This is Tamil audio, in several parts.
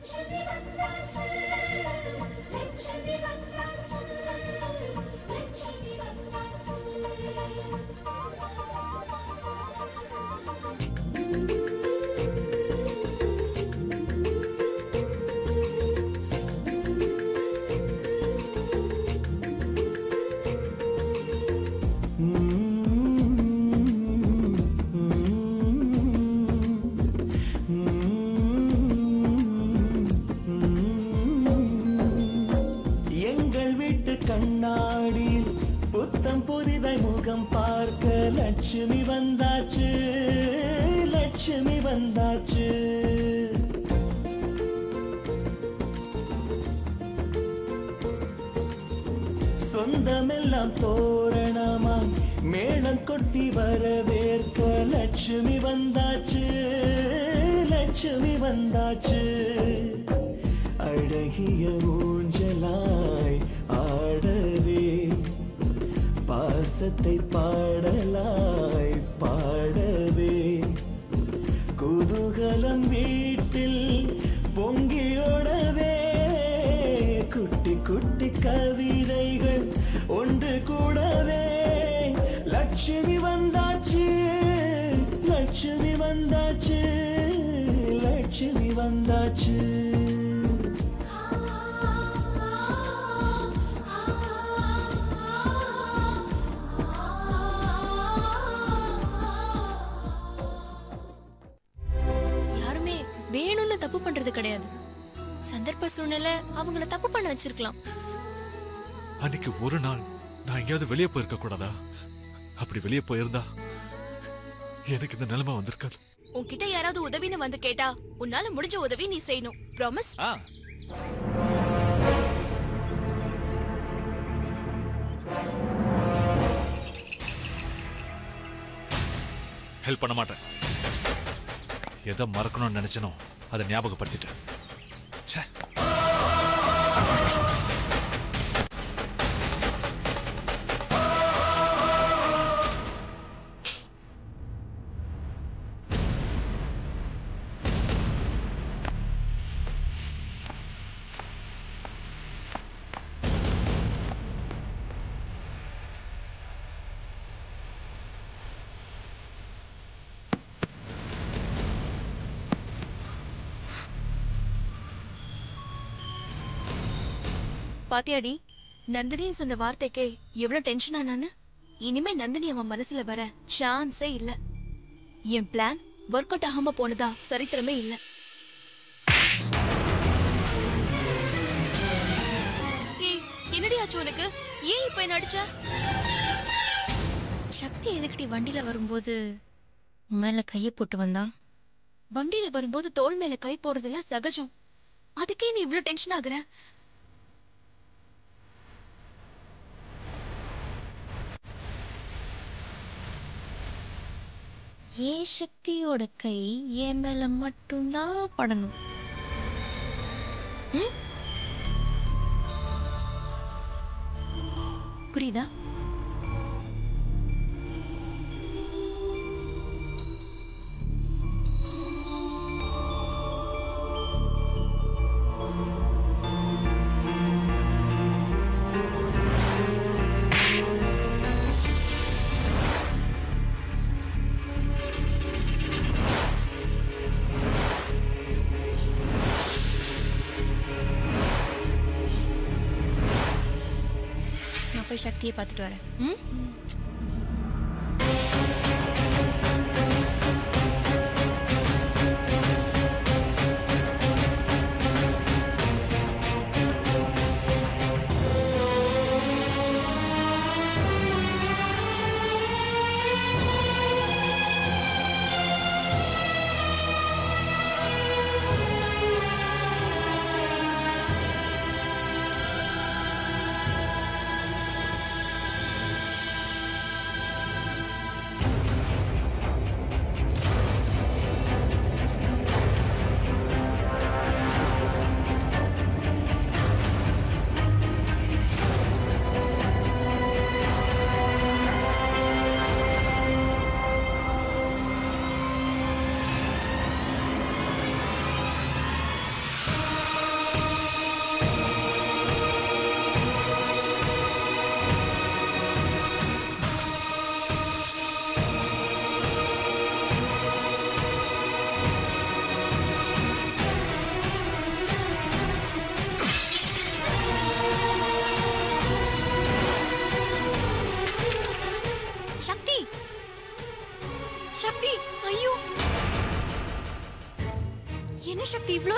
லட்சுமி வந்தாச்சு லட்சுமி வந்தாச்சு லட்சுமி வந்தாச்சு எங்கள் வீட்டு கண்ணாடியில் புத்தம் புதிதாய் முகம் பார்க்க லட்சுமி வந்தாச்சு லட்சுமி வந்தாச்சு சொந்தமெல்லாம் தோரணமா மேளம் கொட்டி வரவேற்க லட்சுமி வந்தாச்சு லட்சுமி வந்தாச்சு அழகிய ஊஞ்சலாய் ஆடவே பாசத்தை பாடலாய் பாடவே குதூகலம் வீட்டில் பொங்கியோடவே குட்டி குட்டி கவிதைகள் ஒன்று கூடவே லட்சுமி வந்தாச்சு லட்சுமி வந்தாச்சு லட்சுமி வந்தாச்சு யாருமே வேணும்னு தப்பு பண்றது கிடையாது சந்தர்ப்ப சூழ்நிலை அவங்கள தப்பு பண்ண வச்சிருக்கலாம் அன்னைக்கு ஒரு நாள் நான் எங்கேயாவது வெளியே போயிருக்க கூடாதா அப்படி வெளியே போயிருந்தா எனக்கு இந்த நிலைமை வந்திருக்காது உன்கிட்ட யாராவது உதவின்னு வந்து கேட்டா உன்னால முடிஞ்ச உதவி நீ செய்யணும் ப்ராமிஸ் ஆ ஹெல்ப் பண்ண மாட்டேன் எதை மறக்கணும்னு நினைச்சனோ அதை ஞாபகப்படுத்திட்டேன் ச்சே பாத்தியாடி நந்தினின்னு சொன்ன வார்த்தைக்கே எவ்வளவு டென்ஷன் ஆனான்னு இனிமே நந்தினி அவன் மனசுல வர சான்ஸே இல்ல என் பிளான் ஒர்க் அவுட் ஆகாம போனதா சரித்திரமே இல்ல ஏய் என்னடி ஆச்சு உனக்கு ஏன் இப்ப என்ன அடிச்ச சக்தி எதுக்கடி வண்டியில வரும்போது உன் மேல கையை போட்டு வந்தான் வண்டியில வரும்போது தோள் மேல கை போடுறதெல்லாம் சகஜம் அதுக்கே நீ இவ்ளோ டென்ஷன் ஆகுற ஏன் சக்தியோட கை என் மேல மட்டும்தான் படணும் ம்? புரியுதா நான் போய் சக்தியை பார்த்துட்டு வரேன் ம்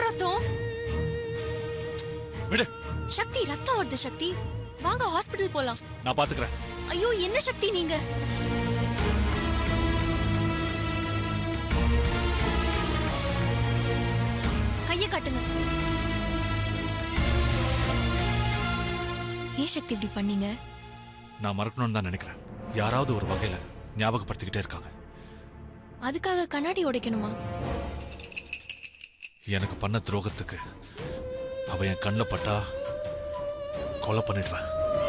ரத்தம் விடு சக்தி ரத்தம் வருது சக்தி வாங்க ஹாஸ்பிடல் போலாம் நான் பாத்துக்கிறேன் ஐயோ என்ன சக்தி நீங்க கைய காட்டுங்க ஏன் சக்தி இப்படி பண்ணீங்க நான் மறக்கணும்னு தான் நினைக்கிறேன் யாராவது ஒரு வகையில ஞாபகப்படுத்திக்கிட்டே இருக்காங்க அதுக்காக கண்ணாடி உடைக்கணுமா எனக்கு பண்ண துரோகத்துக்கு அவ என் கண்ணில் பட்டா கொலை பண்ணிடுவேன்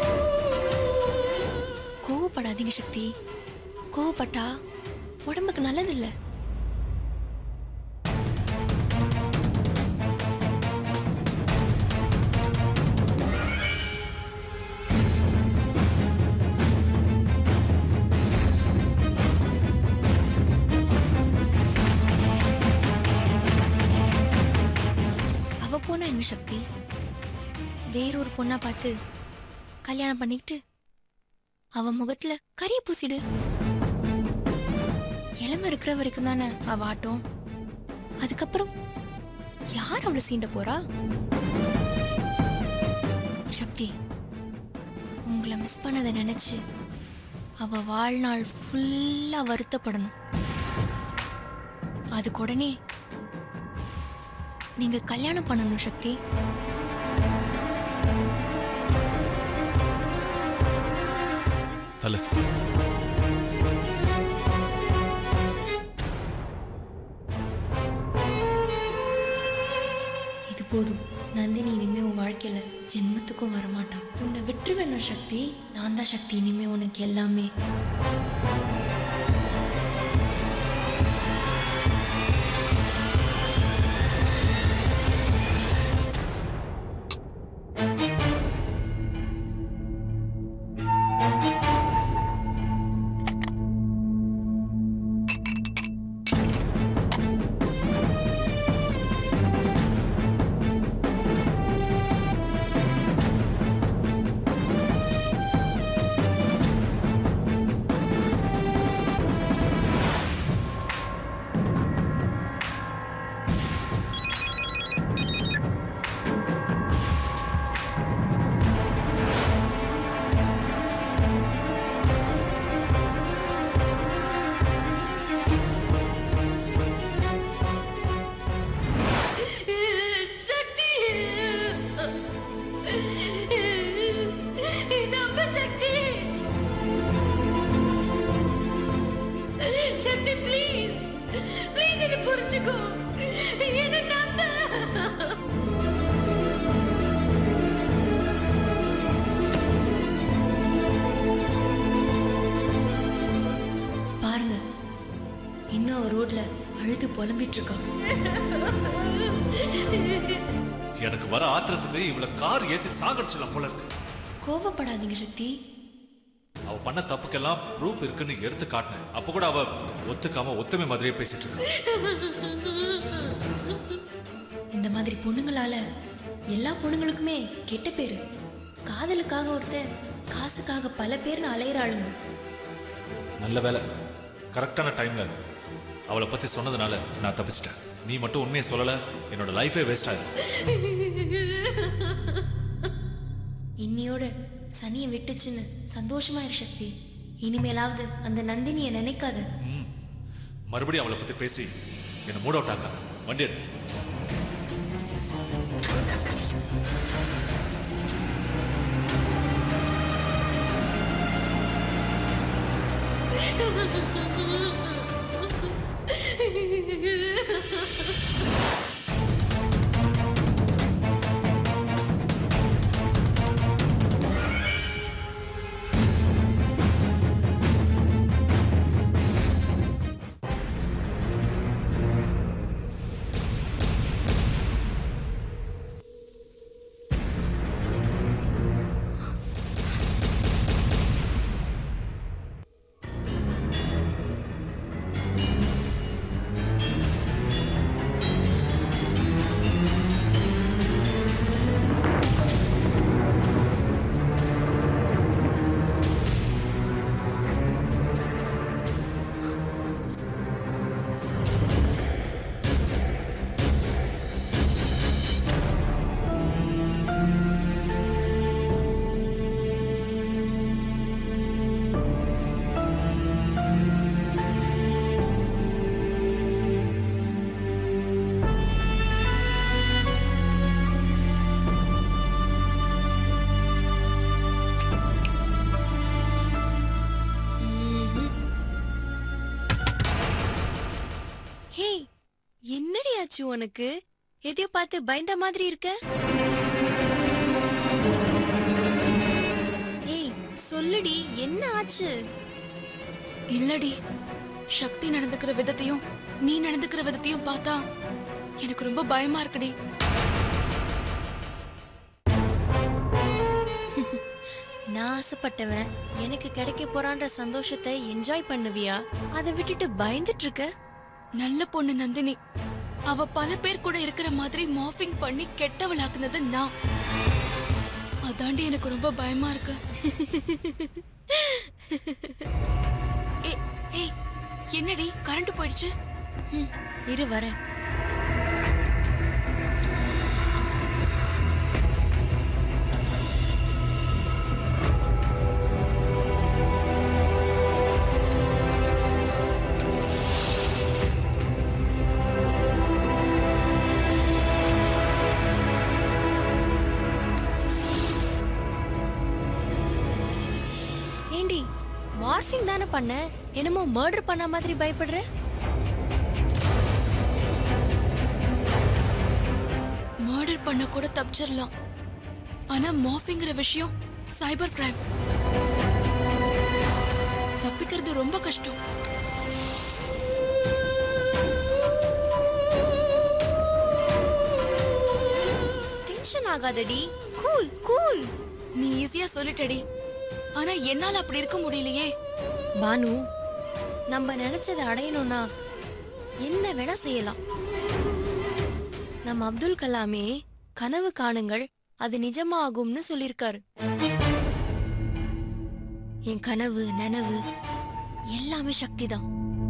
கோவப்படாதீங்க சக்தி கோவப்பட்டா உடம்புக்கு நல்லதில்ல அவ போனா என்ன சக்தி வேறொரு பொண்ணா பார்த்து கல்யாணம் பண்ணிக்கிட்டு அவ முகத்துல கரிய பூசிடு இளம இருக்கிற வரைக்கும் தானே அவ ஆட்டம் அதுக்கப்புறம் யார் அவளை சீண்ட போறா சக்தி உங்களை மிஸ் பண்ணதை நினைச்சு அவ வாழ்நாள் ஃபுல்லா வருத்தப்படணும் அதுக்கு உடனே நீங்க கல்யாணம் பண்ணணும் சக்தி தல இது போதும் நந்தினி இனிமே உன் வாழ்க்கையில ஜென்மத்துக்கும் வரமாட்டான் உன்னை விட்டுருவேன் நான் சக்தி நான் தான் சக்தி இனிமே உனக்கு எல்லாமே சக்தி நம்ப சக்தி சக்தி ப்ளீஸ் ப்ளீஸ் என்ன புரிஞ்சுக்கோ என்ன நம்ப பாருங்க இன்னும் அவ ரோட்ல அழுது புலம்பிட்டு இருக்கா எனக்கு வர ஆத்திரத்துக்கு இவள கார் ஏத்தி சாகடிச்சிடலாம் போல இருக்கு கோபப்படாதீங்க சக்தி அவ பண்ண தப்புக்கெல்லாம் ப்ரூஃப் இருக்குன்னு எடுத்து காட்டினேன் அப்ப கூட அவ ஒத்துக்காம ஒத்துமை மாதிரியே பேசிட்டு இருக்கா இந்த மாதிரி பொண்ணுங்களால எல்லா பொண்ணுங்களுக்குமே கெட்ட பேரு காதலுக்காக ஒருத்தன் காசுக்காக பல பேர்னு அலையிறாளுங்க நல்ல வேலை கரெக்டான டைம்ல அவளை பத்தி சொன்னதுனால நான் தப்பிச்சிட்டேன் நீ மட்டும் உண்மையை சொல்லல என்னோட லைஃபே வேஸ்ட் ஆயிடும் இன்னியோட சனியை விட்டுச்சுன்னு சந்தோஷமா இரு சக்தி இனிமேலாவது அந்த நந்தினியை நினைக்காத ம். மறுபடியும் அவளை பத்தி பேசி என்னை மூட் அவுட் ஆக்காத வண்டி எடு ஆச்சு உனக்கு எதையோ பார்த்து பயந்த மாதிரி இருக்க ஏய் சொல்லுடி என்ன ஆச்சு இல்லடி சக்தி நடந்துக்கிற விதத்தையும் நீ நடந்துக்கிற விதத்தையும் பார்த்தா எனக்கு ரொம்ப பயமா இருக்குடி நான் ஆசைப்பட்டவன் எனக்கு கிடைக்க போறான்ற சந்தோஷத்தை என்ஜாய் பண்ணுவியா அதை விட்டுட்டு பயந்துட்டு இருக்க நல்ல பொண்ணு நந்தினி அவ பல பேர் கூட இருக்கிற மாதிரி மார்பிங் பண்ணி கெட்டவளாக்குனது நான் அதாண்டி எனக்கு ரொம்ப பயமா இருக்கு ஏ ஏய் என்னடி கரண்ட் போயிடுச்சு ம், இரு வரேன் ஏண்டி மார்ஃபிங் தானே பண்ண என்னமோ மர்டர் பண்ண மாதிரி பயப்படுற மர்டர் பண்ண கூட தப்பிச்சிடலாம் ஆனா மார்பிங்கிற விஷயம் சைபர் கிரைம் தப்பிக்கிறது ரொம்ப கஷ்டம் டென்ஷன் ஆகாதடி கூல் கூல் நீ ஈஸியா சொல்லிட்டடி ஆனா என்னால அப்படி இருக்க முடியலையே பானு நம்ம நினைச்சதை அடையணும்னா என்ன வேணா செய்யலாம் நம்ம அப்துல் கலாமே கனவு காணுங்கள் அது நிஜமாகும்னு சொல்லியிருக்காரு என் கனவு நனவு எல்லாமே சக்தி தான்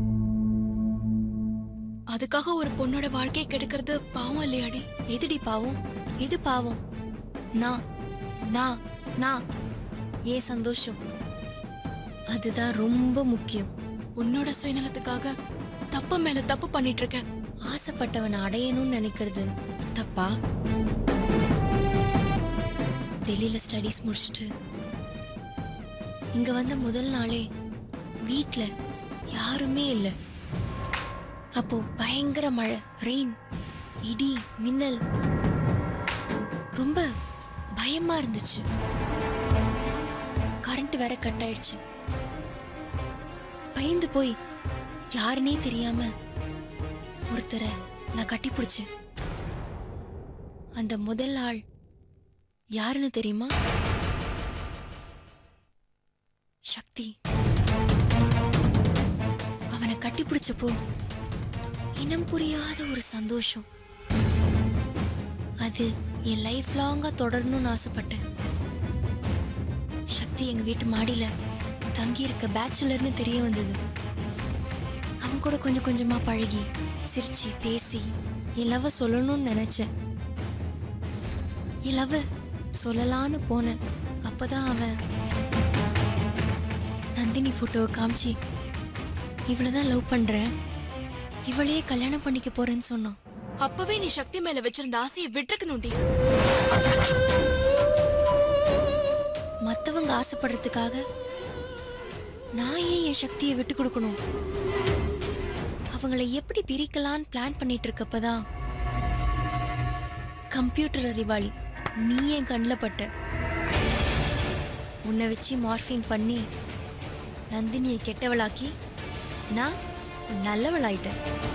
அதுக்காக ஒரு பொண்ணோட வாழ்க்கையை கெடுக்கிறது பாவம் இல்லையாடி எதுடி பாவம் எது பாவம் நான் நான் நான் ஏன் சந்தோஷம் அதுதான் ரொம்ப முக்கியம் உன்னோட சுயநலத்துக்காக தப்பு மேல தப்பு பண்ணிட்டு இருக்க ஆசைப்பட்டவனை அடையணும்னு நினைக்கிறது தப்பா டெல்லியில ஸ்டடீஸ் முடிச்சுட்டு இங்க வந்த முதல் நாளே வீட்ல யாருமே இல்ல அப்போ பயங்கர மழை ரெயின் இடி மின்னல் ரொம்ப பயமா இருந்துச்சு கரண்ட் வேற கட் ஆயிடுச்சு பயந்து போய் யாருன்னே தெரியாம ஒருத்தரை நான் கட்டி பிடிச்சேன் அந்த முதல் ஆள் யாருன்னு தெரியுமா சக்தி அவனை கட்டி பிடிச்சப்போ இனம் புரியாத ஒரு சந்தோஷம் அது என் லைஃப் லாங்கா தொடரணும்னு ஆசைப்பட்டேன் சக்தி எங்க வீட்டு மாடியில தங்கி இருக்க பேச்சுலர்னு தெரிய வந்தது அவன் கூட கொஞ்சம் கொஞ்சமா பழகி சிரிச்சு பேசி என் லவ் சொல்லணும்னு நினைச்சேன் என் லவ் சொல்லலான்னு போனேன் அப்பதான் அவன் நந்தினி போட்டோவை காமிச்சு இவ்வளவுதான் லவ் பண்றேன் இவளையே கல்யாணம் பண்ணிக்க போறேன்னு சொன்னான் அப்பவே நீ சக்தி மேல வச்சிருந்த ஆசையை விட்டுருக்கணும்டி மத்தவங்க ஆசைப்படுறதுக்காக நான் ஏன் என் சக்தியை விட்டு கொடுக்கணும் அவங்கள எப்படி பிரிக்கலான்னு பிளான் பண்ணிட்டு இருக்கப்பதான் கம்ப்யூட்டர் அறிவாளி நீ என் கண்ணில் பட்ட உன்னை வச்சு மார்ஃபிங் பண்ணி நந்தினியை கெட்டவளாக்கி நான் நல்லவளாயிட்டேன்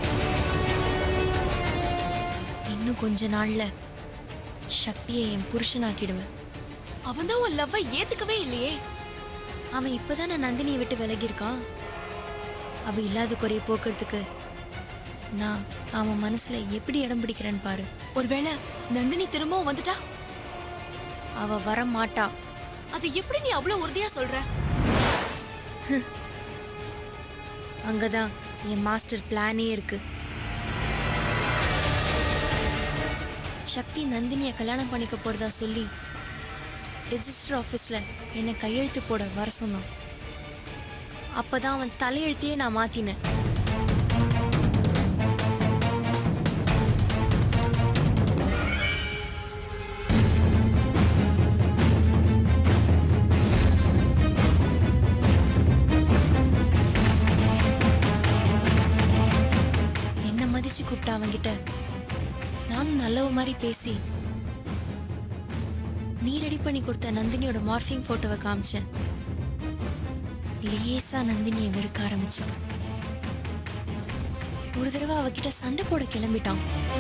இன்னும் கொஞ்ச நாள்ல சக்தியை என் புருஷனாக்கிடுவேன் அவன் தான் உன் லவ்வை ஏத்துக்கவே இல்லையே அவன் இப்பதான் நான் நந்தினியை விட்டு விலகி இருக்கான் அவ இல்லாத குறைய போக்குறதுக்கு நான் அவன் மனசுல எப்படி இடம் பிடிக்கிறேன்னு பாரு ஒருவேளை நந்தினி திரும்பவும் வந்துட்டா அவ வர மாட்டா அது எப்படி நீ அவ்வளவு உறுதியா சொல்ற அங்கதான் என் மாஸ்டர் பிளானே இருக்கு சக்தி நந்தினியை கல்யாணம் பண்ணிக்க போறதா சொல்லி ரெஜிஸ்டர் ஆஃபீஸ்ல என்னை கையெழுத்து போட வர சொன்னான் அப்பதான் அவன் தலையெழுத்தையே நான் மாத்தினேன் என்ன மதிச்சு கூப்பிட்ட அவன்கிட்ட நானும் நல்லவ மாதிரி பேசி நீ ரெடி பண்ணி கொடுத்த நந்தினியோட மார்ஃபிங் போட்டோவை காமிச்சேன் லேசா நந்தினியை வெறுக்க ஆரம்பிச்சேன் ஒரு தடவை அவகிட்ட சண்டை போட கிளம்பிட்டான்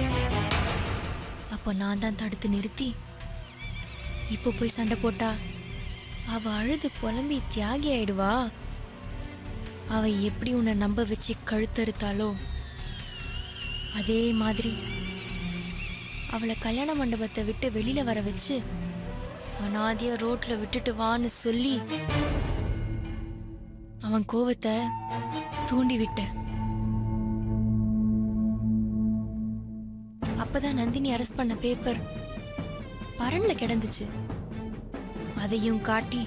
அப்போ நான் தான் தடுத்து நிறுத்தி இப்போ போய் சண்டை போட்டா அவ அழுது புலம்பி தியாகி ஆயிடுவா அவ எப்படி உன்னை நம்ப வச்சு கழுத்தறுத்தாலோ அதே மாதிரி அவளை கல்யாண மண்டபத்தை விட்டு வெளியில வர வச்சு அனாதியா ரோட்ல விட்டுட்டு வான்னு சொல்லி அவன் கோவத்தை தூண்டி விட்டேன் அப்பதான் நந்தினி அரெஸ்ட் பண்ண பேப்பர் பரன்ல கிடந்துச்சு அதையும் காட்டி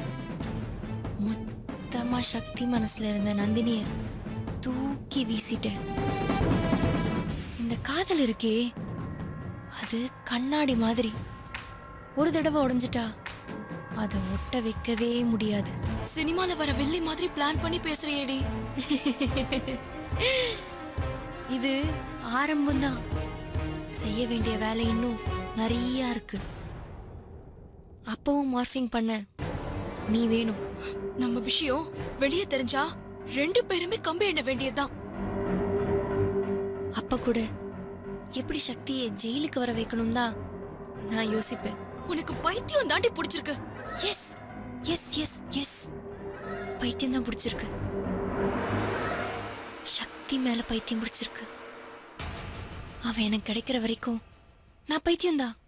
மொத்தமா சக்தி மனசுல இருந்த நந்தினிய தூக்கி வீசிட்டேன் இந்த காதல் இருக்கே அது கண்ணாடி மாதிரி ஒரு தடவை உடைஞ்சிட்டா அதை ஒட்ட வைக்கவே முடியாது சினிமால வர வெள்ளி மாதிரி பிளான் பண்ணி பேசுறியேடி இது ஆரம்பம்தான் செய்ய வேண்டிய வேலை இன்னும் நிறைய இருக்கு அப்பவும் மார்ஃபிங் பண்ண நீ வேணும் நம்ம விஷயம் வெளியே தெரிஞ்சா ரெண்டு பேருமே கம்பி எண்ண வேண்டியதுதான் அப்ப கூட எப்படி சக்தியை ஜெயிலுக்கு வர வைக்கணும் தான் நான் யோசிப்பேன் உனக்கு பைத்தியம் தாண்டி பிடிச்சிருக்கு எஸ் எஸ் எஸ் எஸ் பைத்தியம் தான் பிடிச்சிருக்கு சக்தி மேல பைத்தியம் பிடிச்சிருக்கு அவ எனக்கு கிடைக்கிற வரைக்கும் நான் பைத்தியம் தான்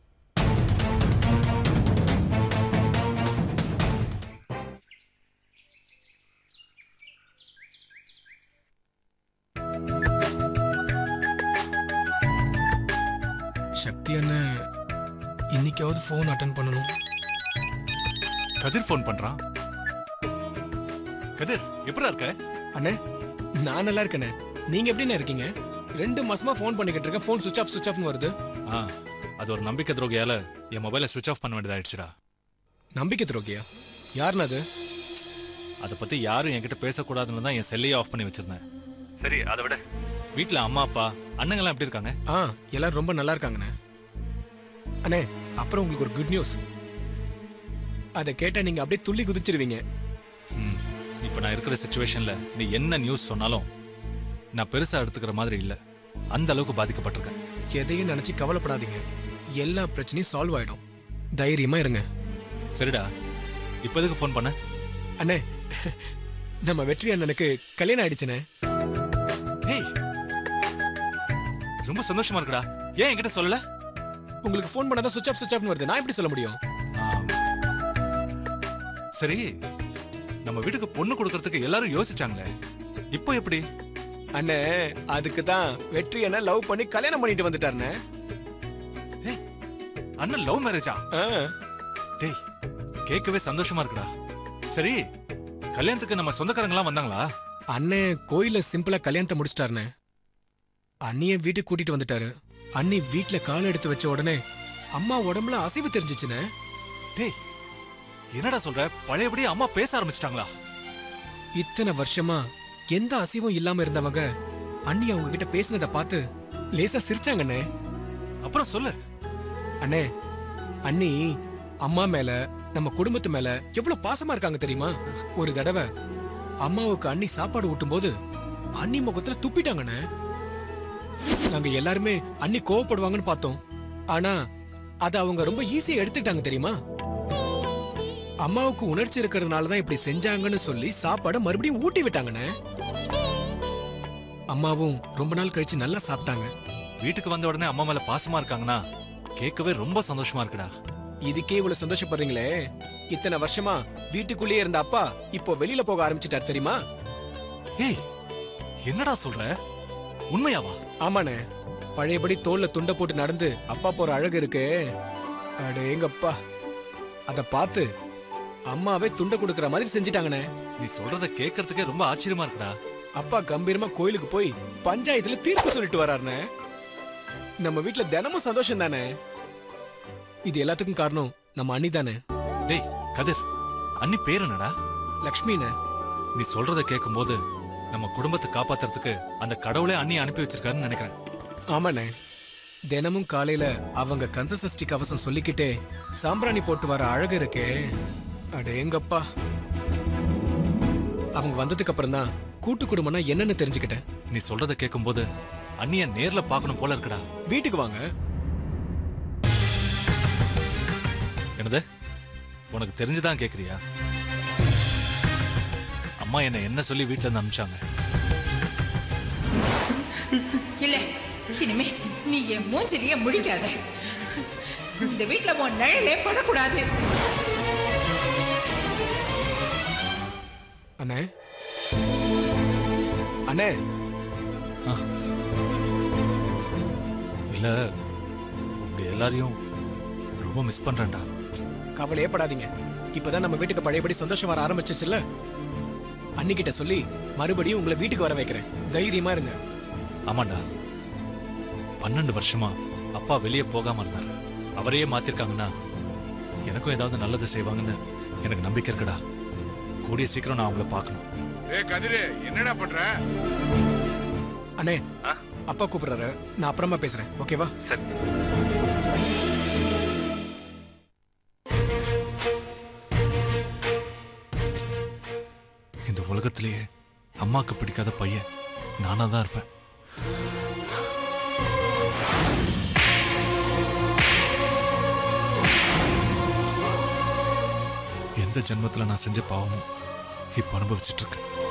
சக்தி அண்ணன் இன்னைக்காவது ஃபோன் அட்டன் பண்ணணும் கதிர் ஃபோன் பண்றான் கதிர் எப்படா இருக்க அண்ணே நான் நல்லா இருக்கேண்ணே நீங்க எப்படிண்ணே இருக்கீங்க ரெண்டு மாசமா ஃபோன் பண்ணிக்கிட்டு இருக்கேன் ஃபோன் சுவிச் ஆஃப் சுவிச் ஆஃப்னு வருது ஆ அது ஒரு நம்பிக்கை துரோகியால என் மொபைலை சுவிச் ஆஃப் பண்ண வேண்டியதாயிடுச்சுடா நம்பிக்கை துரோகியா யாருண்ணா அது அதை பத்தி யாரும் என்கிட்ட பேசக்கூடாதுன்னு தான் என் செல்லையே ஆஃப் பண்ணி வச்சிருந்தேன் சரி அதை விட வீட்ல அம்மா அப்பா அண்ணங்கெல்லாம் எப்படி இருக்காங்க ஆ எல்லாரும் ரொம்ப நல்லா இருக்காங்கண்ணே அண்ணே அப்புறம் உங்களுக்கு ஒரு குட் நியூஸ் அதை கேட்டா நீங்க அப்படியே துள்ளி குதிச்சிருவீங்க ம், இப்ப நான் இருக்கிற சுச்சுவேஷன்ல நீ என்ன நியூஸ் சொன்னாலும் நான் பெருசா எடுத்துக்கிற மாதிரி இல்ல அந்த அளவுக்கு பாதிக்கப்பட்டிருக்கேன் எதையும் நினைச்சு கவலைப்படாதீங்க எல்லா பிரச்சனையும் சால்வ் ஆயிடும் தைரியமா இருங்க சரிடா இப்ப எதுக்கு ஃபோன் பண்ண அண்ணே நம்ம வெற்றி அண்ணனுக்கு கல்யாணம் ஆயிடுச்சுண்ணே ஏய் ரொம்ப சந்தோஷமா இருக்குடா ஏன் என்கிட்ட சொல்லல உங்களுக்கு ஃபோன் பண்ணாதான் சுவிச் ஆஃப் சுவிச் ஆஃப்னு வருது நான் எப்படி சொல்ல முடியும் ஆம். சரி நம்ம வீட்டுக்கு பொண்ணு கொடுக்கறதுக்கு எல்லாரும் யோசிச்சாங்களே இப்போ எப்படி அண்ணே அதுக்கு தான் வெற்றி அண்ணன் லவ் பண்ணி கல்யாணம் பண்ணிட்டு வந்துட்டாருண்ணே ஏய், அண்ணன் லவ் மேரேஜா ஆ, டேய் கேட்கவே சந்தோஷமா இருக்குடா சரி கல்யாணத்துக்கு நம்ம சொந்தக்காரங்களாம் வந்தாங்களா அண்ணே கோயில்ல சிம்பிளா கல்யாணத்தை முடிச்சிட்டாருண்ணே அண்ணிய வீட்டுக்கு கூட்டிட்டு வந்துட்டாரு அண்ணி வீட்ல கால் எடுத்து வச்ச உடனே அம்மா உடம்புல அசைவு தெரிஞ்சிச்சுண்ணே டேய் என்னடா சொல்ற பழையபடி அம்மா பேச ஆரம்பிச்சிட்டாங்களா இத்தனை வருஷமா எந்த அசைவும் இல்லாம இருந்தவங்க அண்ணி அவங்க கிட்ட பேசினதை பார்த்து லேசா சிரிச்சாங்கண்ணே அப்புறம் சொல்லு அண்ணே அண்ணி அம்மா மேல நம்ம குடும்பத்து மேல எவ்வளவு பாசமா இருக்காங்க தெரியுமா ஒரு தடவை அம்மாவுக்கு அண்ணி சாப்பாடு ஊட்டும்போது அண்ணி முகத்துல துப்பிட்டாங்கண்ணே நாங்க எல்லாருமே அண்ணி கோவப்படுவாங்கன்னு பார்த்தோம் ஆனா அத அவங்க ரொம்ப ஈஸியா எடுத்துக்கிட்டாங்க தெரியுமா அம்மாவுக்கு உணர்ச்சி இருக்கிறதுனால தான் இப்படி செஞ்சாங்கன்னு சொல்லி சாப்பாடை மறுபடியும் ஊட்டி விட்டாங்கண்ணே அம்மாவும் ரொம்ப நாள் கழிச்சு நல்லா சாப்பிட்டாங்க வீட்டுக்கு வந்த உடனே அம்மா மேல பாசமா இருக்காங்கன்னா கேட்கவே ரொம்ப சந்தோஷமா இருக்குடா இதுக்கே இவ்வளவு சந்தோஷப்படுறீங்களே இத்தனை வருஷமா வீட்டுக்குள்ளேயே இருந்த அப்பா இப்போ வெளியில போக ஆரம்பிச்சிட்டார் தெரியுமா ஏய் என்னடா சொல்ற உண்மையாவா ஆமாண்ணே பழையபடி தோல்ல துண்டை போட்டு நடந்து அப்பா போற அழகு இருக்கு அடேங்கப்பா அத பார்த்து அம்மாவே துண்டை கொடுக்கற மாதிரி செஞ்சிட்டாங்கண்ணே நீ சொல்றத கேட்கறதுக்கே ரொம்ப ஆச்சரியமா இருக்குடா அப்பா கம்பீரமா கோயிலுக்கு போய் பஞ்சாயத்துல தீர்ப்பு சொல்லிட்டு வராருண்ணே நம்ம வீட்ல தினமும் சந்தோஷம் தானே இது எல்லாத்துக்கும் காரணம் நம்ம அண்ணி தானே டேய் கதிர் அண்ணி பேர் என்னடா லக்ஷ்மிண்ணே நீ சொல்றத கேட்கும்போது நம்ம குடும்பத்தை காப்பாத்துறதுக்கு அந்த கடவுளே அண்ணி அனுப்பி வச்சிருக்காருன்னு நினைக்கிறேன் ஆமாண்ணே தினமும் காலையில அவங்க கந்த சஷ்டி கவசம் சொல்லிக்கிட்டே சாம்பிராணி போட்டு வர அழகு இருக்கே அடேங்கப்பா அவங்க வந்ததுக்கு அப்புறம் தான் கூட்டு குடும்பம்னா என்னன்னு தெரிஞ்சுக்கிட்டேன் நீ சொல்றத கேட்கும்போது அண்ணிய நேர்ல பார்க்கணும் போல இருக்குடா வீட்டுக்கு வாங்க என்னது உனக்கு தெரிஞ்சுதான் கேக்குறியா அம்மா என்ன என்ன சொல்லி வீட்ல இருந்து அனுப்பிச்சாங்க இல்ல இனிமே நீ என் மூஞ்சிலேயே முழிக்காத இந்த வீட்ல உன் நிழலே படக்கூடாது அண்ணே அண்ணே இல்ல உங்க எல்லாரையும் ரொம்ப மிஸ் பண்றேன்டா கவலையே படாதீங்க இப்பதான் நம்ம வீட்டுக்கு பழையபடி சந்தோஷம் வர ஆரம்பிச்சிச்சுல்ல அன்னிக்கிட்ட சொல்லி மறுபடியும் உங்களை வீட்டுக்கு வர வைக்கிறேன் தைரியமா இருங்க ஆமாண்டா பன்னெண்டு வருஷமா அப்பா வெளியே போகாம இருந்தார் அவரையே மாத்திருக்காங்கன்னா எனக்கும் ஏதாவது நல்லது செய்வாங்கன்னு எனக்கு நம்பிக்கை இருக்குடா கூடிய சீக்கிரம் நான் அவங்கள பார்க்கணும் ஏ கதிரு என்னடா பண்ற அண்ணே அப்பா கூப்பிடுறாரு நான் அப்புறமா பேசுறேன் ஓகேவா சரி இந்த உலகத்திலேயே அம்மாக்கு பிடிக்காத பையன் நானா தான் இருப்பேன் எந்த ஜென்மத்துல நான் செஞ்ச பாவமும் இப்ப அனுபவிச்சிட்டு இருக்கேன்